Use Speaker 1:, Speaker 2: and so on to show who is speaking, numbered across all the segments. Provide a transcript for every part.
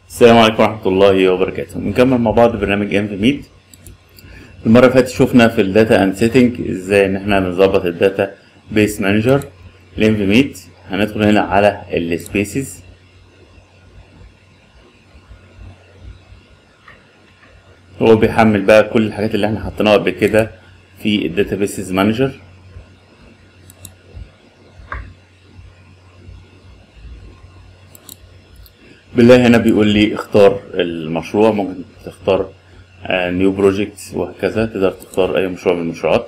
Speaker 1: السلام عليكم ورحمة الله وبركاته نكمل مع بعض برنامج ام في ميت المرة اللي فاتت شفنا في الداتا اند سيتنج ازاي ان احنا نظبط الداتا بيس مانجر الام في ميت هندخل هنا على السبيسز هو بيحمل بقى كل الحاجات اللي احنا حطيناها قبل كده في الداتا بيسز مانجر بالله هنا بيقول لي اختار المشروع ممكن تختار نيو بروجكت وهكذا تقدر تختار اي مشروع من المشروعات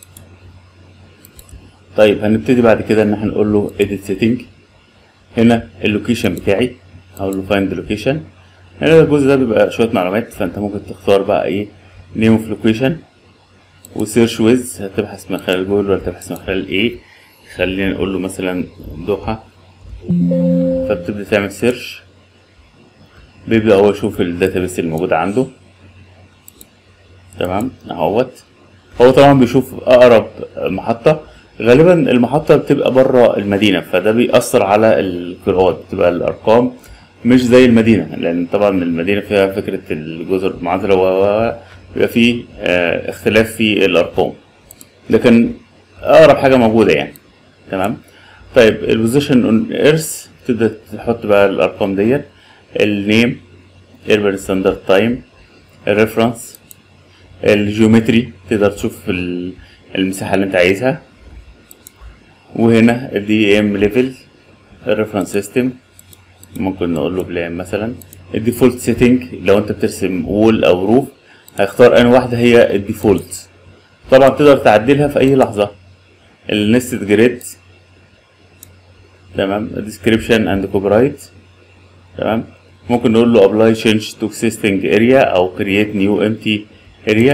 Speaker 1: طيب هنبتدي بعد كده ان احنا نقول له edit setting هنا اللوكيشن بتاعي هقول له find location هنا الجزء ده بيبقى شوية معلومات فانت ممكن تختار بقى ايه name of location وسيرش ويز هتبحث من خلال جوجل ولا تبحث من خلال ايه خلينا نقول له مثلا دوحة فبتبدأ تعمل سيرش بيبدأ هو يشوف الداتابيس الموجودة عنده تمام اهوت هو طبعا بيشوف أقرب محطة غالبا المحطة بتبقى بره المدينة فده بيأثر على القراءات بتبقى الأرقام مش زي المدينة لأن طبعا المدينة فيها فكرة الجزر المعزلة و بيبقى فيه اه اختلاف في الأرقام لكن أقرب حاجة موجودة يعني تمام طيب البوزيشن اون ايرث تبدأ تحط بقى الأرقام ديت النيم ايربن ستاندرد تايم الريفرنس الجيومتري تقدر تشوف المساحة اللي انت عايزها وهنا الدي ام ليفل الريفرنس سيستم ممكن نقول له بلان مثلا الديفولت سيتنج لو انت بترسم وول او روف هيختار انهي واحدة هي الديفولت طبعا تقدر تعدلها في اي لحظة النستد جريد تمام description and copyright تمام ممكن نقول له apply change to existing area او create new empty area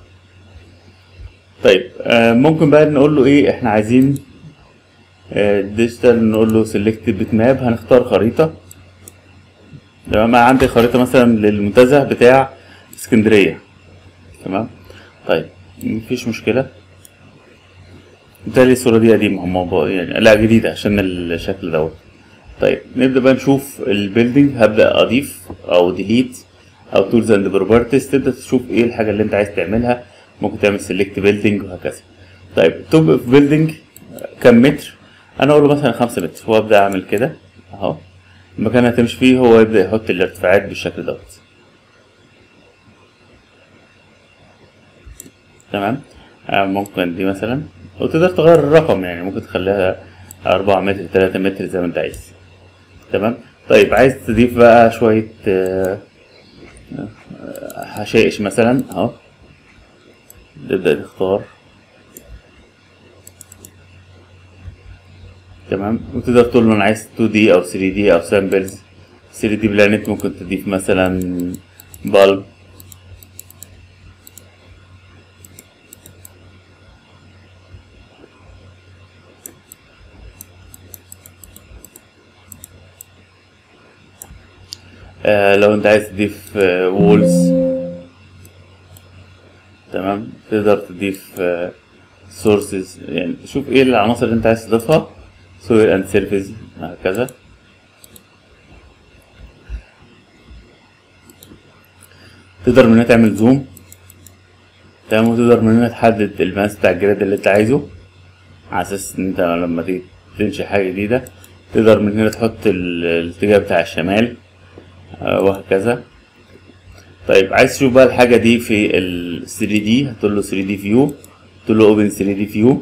Speaker 1: طيب آه ممكن بقى نقول له ايه احنا عايزين آه ديجيتال نقول له select bitmap هنختار خريطة تمام انا عندي خريطة مثلا للمنتزه بتاع اسكندرية تمام طيب مفيش مشكلة بالتالي الصورة دي قديمة موضوع يعني لا جديدة عشان الشكل دوت طيب نبدأ بقى نشوف البيلدينج هبدأ أضيف أو ديليت أو تولز أند بروبرتيز تبدأ تشوف إيه الحاجة اللي أنت عايز تعملها ممكن تعمل سيلكت بيلدينج وهكذا طيب توب اوف بيلدينج كام متر أنا أقول له مثلا خمسة متر وأبدأ أعمل كده أهو المكان اللي هتمشي فيه هو يبدأ يحط الارتفاعات بالشكل دوت تمام آه ممكن دي مثلا وتقدر تغير الرقم يعني ممكن تخليها أربعة متر تلاتة متر زي ما أنت عايز تمام طيب عايز تضيف بقى شوية حشائش مثلا اهو نبدأ نختار تمام وتقدر تقول له انا عايز 2 دي او 3 دي او سامبلز 3 دي بلانت ممكن تضيف مثلا بلب آه لو انت عايز تضيف آه وولز تمام تقدر تضيف سورسز آه يعني شوف ايه العناصر اللي انت عايز تضيفها سويل اند سيرفيس هكذا تقدر من هنا تعمل زوم تمام وتقدر من هنا تحدد المقاس بتاع الجراد اللي انت عايزه على اساس ان انت لما تيجي تنشئ حاجه جديده تقدر من هنا تحط الاتجاه بتاع الشمال وهكذا طيب عايز تشوف بقى الحاجة دي في ال 3 دي هتقول له 3 دي فيو تقول له اوبن 3 دي فيو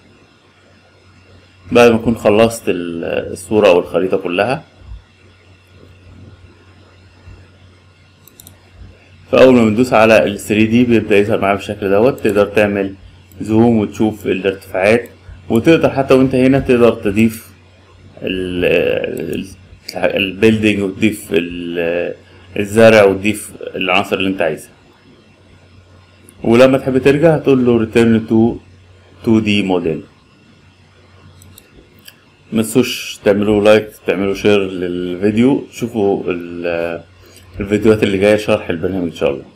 Speaker 1: بعد ما تكون خلصت الصورة او الخريطة كلها فأول ما بندوس على ال 3 دي بيبدأ يظهر معايا بالشكل دوت تقدر تعمل زوم وتشوف الارتفاعات وتقدر حتى وانت هنا تقدر تضيف ال البيلدينج وتضيف الزرع وتضيف العناصر اللي انت عايزها ولما تحب ترجع هتقول له return to 2D model متنسوش تعملوا لايك تعملوا شير للفيديو شوفوا الفيديوهات اللي جايه شرح البرنامج ان شاء الله